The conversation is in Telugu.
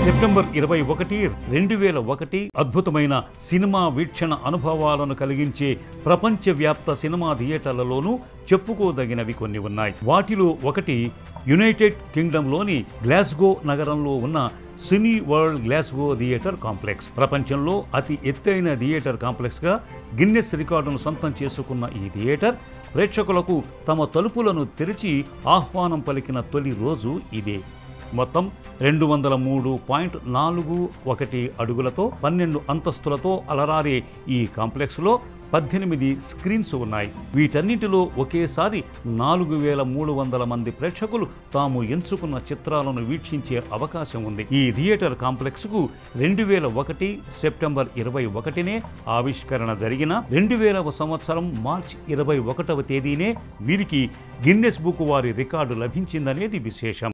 సెప్టెంబర్ ఇరవై ఒకటి రెండు వేల ఒకటి అద్భుతమైన సినిమా వీక్షణ అనుభవాలను కలిగించే ప్రపంచవ్యాప్త సినిమా థియేటర్లలోనూ చెప్పుకోదగినవి కొన్ని ఉన్నాయి వాటిలో ఒకటి యునైటెడ్ కింగ్డమ్లోని గ్లాస్గో నగరంలో ఉన్న Cineworld Glasgow theatre complex ప్రపంచంలో అతి ఎత్తైన థియేటర్ కాంప్లెక్స్గా గిన్నెస్ రికార్డును సొంతం చేసుకున్న ఈ థియేటర్ ప్రేక్షకులకు తమ తలుపులను తెరిచి ఆహ్వానం పలికిన తొలి రోజు ఇదే మొత్తం రెండు వందల మూడు పాయింట్ నాలుగు ఒకటి అడుగులతో పన్నెండు అంతస్తులతో అలరారే ఈ కాంప్లెక్స్లో పద్దెనిమిది స్క్రీన్స్ ఉన్నాయి వీటన్నిటిలో ఒకేసారి నాలుగు వేల మూడు వందల మంది ప్రేక్షకులు తాము ఎంచుకున్న చిత్రాలను వీక్షించే అవకాశం ఉంది ఈ థియేటర్ కాంప్లెక్స్కు రెండు వేల ఒకటి సెప్టెంబర్ ఇరవై ఒకటినే ఆవిష్కరణ జరిగిన రెండు వేలవ సంవత్సరం మార్చి ఇరవై ఒకటవ తేదీనే వీరికి గిన్నెస్ బుక్ వారి రికార్డు లభించిందనేది విశేషం